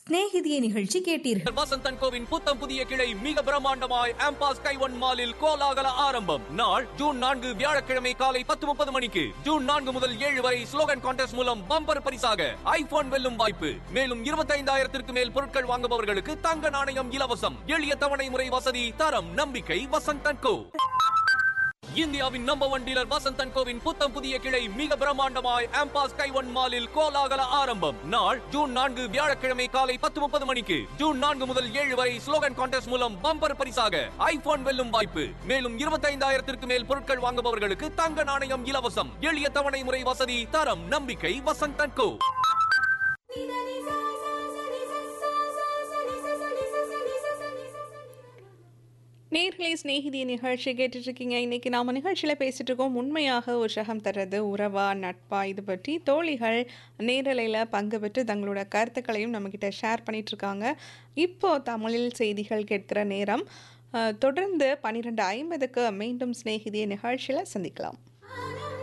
சிநேகிதியை நிகழ்ச்சி கேட்டீர்கள் வசந்தன் கோவின் புத்தம் புதிய கிளை மிக பிரம்மாண்டமாய் ஆம்பாஸ் கைவன் மாலில் கோலாகல ஆரம்பம் நாள் ஜூன் நான்கு வியாழக்கிழமை காலை பத்து முப்பது மணிக்கு ஜூன் நான்கு முதல் ஏழு வரை ஸ்லோகன் கான்டெஸ்ட் மூலம் பம்பர் பரிசாக ஐபோன் வெல்லும் வாய்ப்பு மேலும் இருபத்தைந்தாயிரத்திற்கு மேல் பொருட்கள் வாங்குபவர்களுக்கு தங்க நாணயம் இலவசம் எளிய தவணை முறை வசதி தரம் நம்பிக்கை வசந்தன் கோ இந்தியாவின் நம்பர் ஒன் டீலர் வசந்தன் கோவின் புத்தம் புதிய கிளை மிக பிரம்மாண்டமாய் ஆம்பாஸ் கைவன் மாலில் கோலாகல ஆரம்பம் நாள் ஜூன் நான்கு வியாழக்கிழமை காலை பத்து முப்பது மணிக்கு ஜூன் நான்கு முதல் ஏழு வரை ஸ்லோகன் கான்டெஸ்ட் மூலம் பம்பர் பரிசாக ஐபோன் வெல்லும் வாய்ப்பு மேலும் இருபத்தைந்தாயிரத்திற்கு மேல் பொருட்கள் வாங்குபவர்களுக்கு தங்க நாணயம் இலவசம் எளிய தவணை முறை வசதி தரம் நம்பிக்கை வசந்தன் கோ நேர்களை சிநேகிதி நிகழ்ச்சி கேட்டுட்டு இருக்கீங்க இன்னைக்கு நாம நிகழ்ச்சியில் பேசிட்டு இருக்கோம் உண்மையாக உற்சாகம் தர்றது உறவா நட்பா இது பற்றி தோழிகள் நேரலையில் பங்கு பெற்று தங்களோட கருத்துக்களையும் நம்மக்கிட்ட ஷேர் பண்ணிட்டு இருக்காங்க இப்போ தமிழில் செய்திகள் கேட்கிற நேரம் அஹ், தொடர்ந்து பன்னிரெண்டு ஐம்பதுக்கு மீண்டும் சிநேகிதிய நிகழ்ச்சியில் சந்திக்கலாம்